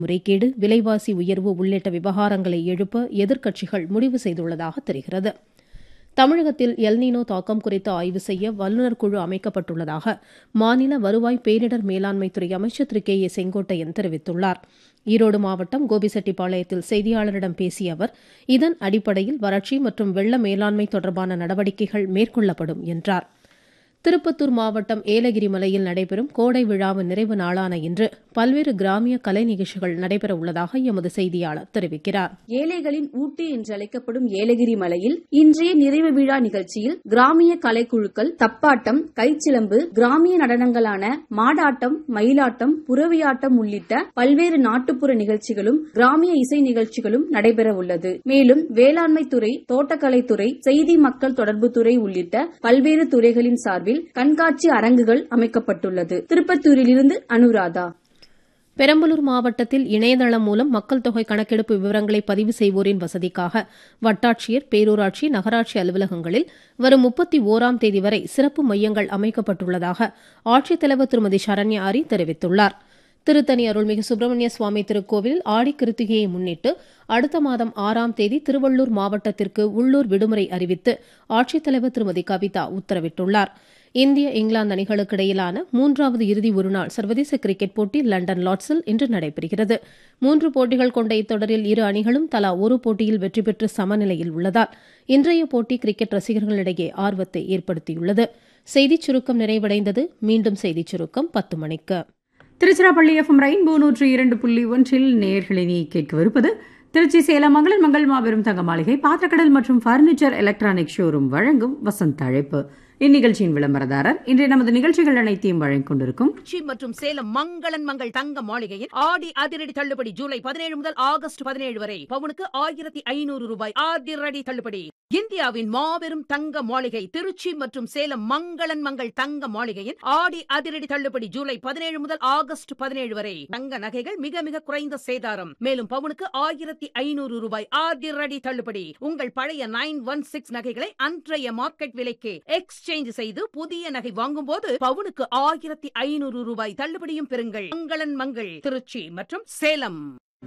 முறைகேடு விலைவாசி உயர்வு உள்ளிட்ட விவகாரங்களை எழுப்ப எதிர்க்கட்சிகள் முடிவு செய்துள்ளதாக தெரிகிறது தமிழகத்தில் எல்னினோ தாக்கம் குறித்து ஆய்வு செய்ய வல்லுநர் குழு அமைக்கப்பட்டுள்ளதாக மாநில வருவாய் பேரிடர் மேலாண்மைத்துறை அமைச்சர் திரு கே ஏ செங்கோட்டையன் தெரிவித்துள்ளார் ஈரோடு மாவட்டம் கோபிசெட்டிப்பாளையத்தில் செய்தியாளரிடம் பேசிய அவர் இதன் அடிப்படையில் வறட்சி மற்றும் வெள்ள மேலாண்மை தொடர்பான நடவடிக்கைகள் மேற்கொள்ளப்படும் என்றார் திருப்பத்தூர் மாவட்டம் ஏலகிரி மலையில் நடைபெறும் கோடை விழாவின் நிறைவு நாளான இன்று பல்வேறு கிராமிய கலை நிகழ்ச்சிகள் நடைபெற உள்ளதாக எமது செய்தியாளர் தெரிவிக்கிறார் ஏழைகளின் ஊட்டி என்று அழைக்கப்படும் ஏலகிரி மலையில் இன்றைய நிறைவு விழா நிகழ்ச்சியில் கிராமிய கலைக்குழுக்கள் தப்பாட்டம் கைச்சிலம்பு கிராமிய நடனங்களான மாடாட்டம் மயிலாட்டம் புறவியாட்டம் உள்ளிட்ட பல்வேறு நாட்டுப்புற நிகழ்ச்சிகளும் கிராமிய இசை நிகழ்ச்சிகளும் நடைபெற உள்ளது மேலும் வேளாண்மை துறை தோட்டக்கலைத்துறை செய்தி மக்கள் தொடர்பு துறை உள்ளிட்ட பல்வேறு துறைகளின் சார்பில் கண்காட்சி அரங்குகள் அமைக்கப்பட்டுள்ளது திருப்பத்தூரிலிருந்து அனுராதா பெரம்பலூர் மாவட்டத்தில் இணையதளம் மூலம் மக்கள் தொகை கணக்கெடுப்பு விவரங்களை பதிவு செய்வோரின் வசதிக்காக வட்டாட்சியர் பேரூராட்சி நகராட்சி அலுவலகங்களில் வரும் முப்பத்தி ஓராம் தேதி வரை சிறப்பு மையங்கள் அமைக்கப்பட்டுள்ளதாக ஆட்சித்தலைவர் திருமதி சரண்யா ஆரி தெரிவித்துள்ளார் திருத்தணி அருள்மிகு சுப்பிரமணிய சுவாமி திருக்கோவிலில் ஆடி கிருத்திகையை முன்னிட்டு அடுத்த மாதம் ஆறாம் தேதி திருவள்ளூர் மாவட்டத்திற்கு உள்ளூர் விடுமுறை அறிவித்து ஆட்சித்தலைவர் திருமதி கவிதா உத்தரவிட்டுள்ளார் இந்திய இங்கிலாந்து அணிகளுக்கு இடையிலான மூன்றாவது இறுதி ஒருநாள் சர்வதேச கிரிக்கெட் போட்டி லண்டன் லார்ட்ஸில் இன்று நடைபெறுகிறது மூன்று போட்டிகள் கொண்ட இத்தொடரில் இரு அணிகளும் தலா ஒரு போட்டியில் வெற்றி பெற்று சமநிலையில் உள்ளதால் இன்றைய போட்டி கிரிக்கெட் ரசிகர்களிடையே ஆர்வத்தை ஏற்படுத்தியுள்ளது செய்திச் சுருக்கம் நிறைவடைந்தது மீண்டும் செய்திச் சுருக்கம் பத்து மணிக்கு திருச்சிராப்பள்ளி எஃப்எம் ரெயின்போ நூற்றி இரண்டு புள்ளி ஒன்றில் நேர்களினி கேட்கவிருப்பது திருச்சி சேலம் மகளிர் மங்கள் மாபெரும் தங்க மாளிகை பாத்திரக்கடல் மற்றும் பர்னிச்சர் எலக்ட்ரானிக் ஷோரூம் வழங்கும் வசந்த் அழைப்பு இந்நிகழ்ச்சியின் விளம்பரதாரர் இன்றைய நமது நிகழ்ச்சிகள் அனைத்தையும் வழங்கிக் கொண்டிருக்கும் திருச்சி மற்றும் சேலம் மங்களன் மங்கள் தங்க மாளிகையில் ஆடி அதிரடி தள்ளுபடி ஜூலை பதினேழு முதல் ஆகஸ்ட் பதினேழு வரை பவுனுக்கு ஆயிரத்தி ஐநூறு ரூபாய் அதிரடி தள்ளுபடி இந்தியாவின் மாபெரும் தங்க மாளிகை திருச்சி மற்றும் சேலம் மங்களன் மங்கள் தங்க மாளிகையில் ஆடி அதிரடி தள்ளுபடி ஜூலை பதினேழு முதல் ஆகஸ்ட் பதினேழு வரை தங்க நகைகள் மிக மிக குறைந்த சேதாரம் மேலும் பவுனுக்கு ஆயிரத்தி ஐநூறு ரூபாய் அதிரடி தள்ளுபடி உங்கள் பழைய நைன் ஒன் சிக்ஸ் நகைகளை அன்றைய மார்க்கெட் விலைக்கு எக்ஸ்சேஞ்ச் செய்து புதிய நகை வாங்கும் போது பவுனுக்கு ஆயிரத்தி ஐநூறு ரூபாய் தள்ளுபடியும் பெறுங்கள் மங்களன் மங்கள் திருச்சி மற்றும் சேலம்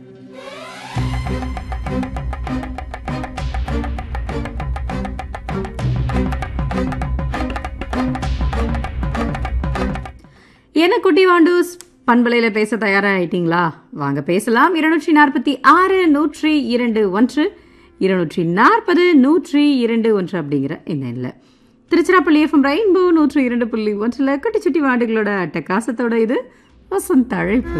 என்ன குட்டி வாண்டூஸ் பண்பலையில பேச தயாராகிட்டீங்களா வாங்க பேசலாம் இருநூற்றி நாற்பத்தி ஆறு நூற்றி இரண்டு ஒன்று இருநூற்றி நாற்பது நூற்றி இரண்டு ஒன்று அப்படிங்கிற எண்ணெயில் திருச்சிராப்பள்ளி எஃப்எம் ரெயின்போ நூற்றி இரண்டு புள்ளி ஒன்றில் குட்டி சுட்டி வாண்டுகளோட அட்டகாசத்தோட இது வசந்த் அழைப்பு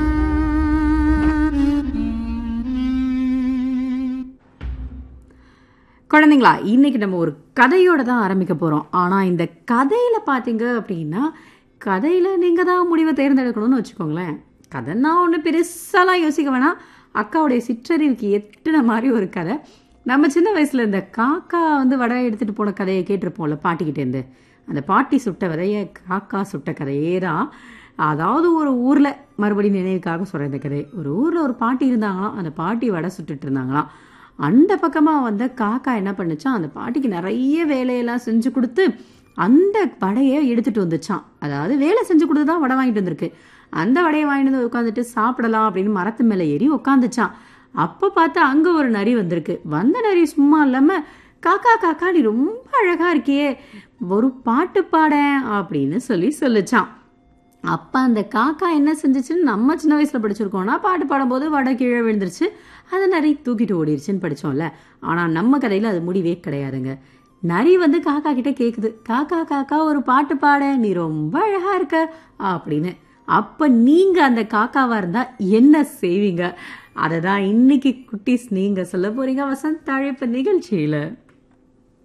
குழந்தைங்களா இன்னைக்கு நம்ம ஒரு கதையோட தான் ஆரம்பிக்க போகிறோம் ஆனால் இந்த கதையில் பார்த்தீங்க அப்படின்னா கதையில் நீங்கள் தான் முடிவை தேர்ந்தெடுக்கணும்னு வச்சுக்கோங்களேன் கதைன்னா ஒன்று பெருசாலாம் யோசிக்க வேணாம் அக்காவுடைய சிற்றறிவுக்கு எட்டுன மாதிரி ஒரு கதை நம்ம சின்ன வயசில் இந்த காக்கா வந்து வடை எடுத்துகிட்டு போன கதையை கேட்டிருப்போம்ல பாட்டிக்கிட்டேருந்து அந்த பாட்டி சுட்ட விதைய காக்கா சுட்ட கதையே தான் அதாவது ஒரு ஊரில் மறுபடியும் நினைவுக்காக சொல்கிற இந்த கதை ஒரு ஊரில் ஒரு பாட்டி இருந்தாங்களாம் அந்த பாட்டி வடை சுட்டுட்டு இருந்தாங்களாம் அந்த பக்கமாக வந்த காக்கா என்ன பண்ணுச்சான் அந்த பாட்டிக்கு நிறைய வேலையெல்லாம் செஞ்சு கொடுத்து அந்த வடையை எடுத்துகிட்டு வந்துச்சான் அதாவது வேலை செஞ்சு கொடுத்து தான் வடை வாங்கிட்டு வந்திருக்கு அந்த வடையை வாங்கிட்டு வந்து உட்காந்துட்டு சாப்பிடலாம் அப்படின்னு மரத்து மேலே ஏறி உட்காந்துச்சான் அப்போ பார்த்தா அங்கே ஒரு நரி வந்திருக்கு வந்த நரி சும்மா இல்லாமல் காக்கா காக்கா நீ ரொம்ப அழகாக இருக்கியே ஒரு பாட்டு பாட அப்படின்னு சொல்லி சொல்லிச்சான் அப்போ அந்த காக்கா என்ன செஞ்சுச்சுன்னு நம்ம சின்ன வயசில் படிச்சிருக்கோம்னா பாட்டு பாடும்போது வடை கீழே விழுந்துருச்சு அதை நிறைய தூக்கிட்டு ஓடிடுச்சுன்னு படித்தோம்ல ஆனால் நம்ம கதையில் அது முடிவே கிடையாதுங்க நரி வந்து காக்கா கிட்ட கேட்குது காக்கா காக்கா ஒரு பாட்டு பாட நீ ரொம்ப அழகா இருக்க அப்படின்னு அப்போ நீங்கள் அந்த காக்காவாக இருந்தால் என்ன செய்வீங்க அதை தான் இன்னைக்கு குட்டீஸ் நீங்கள் சொல்ல போறீங்க வசந்த் அழைப்பு நிகழ்ச்சியில்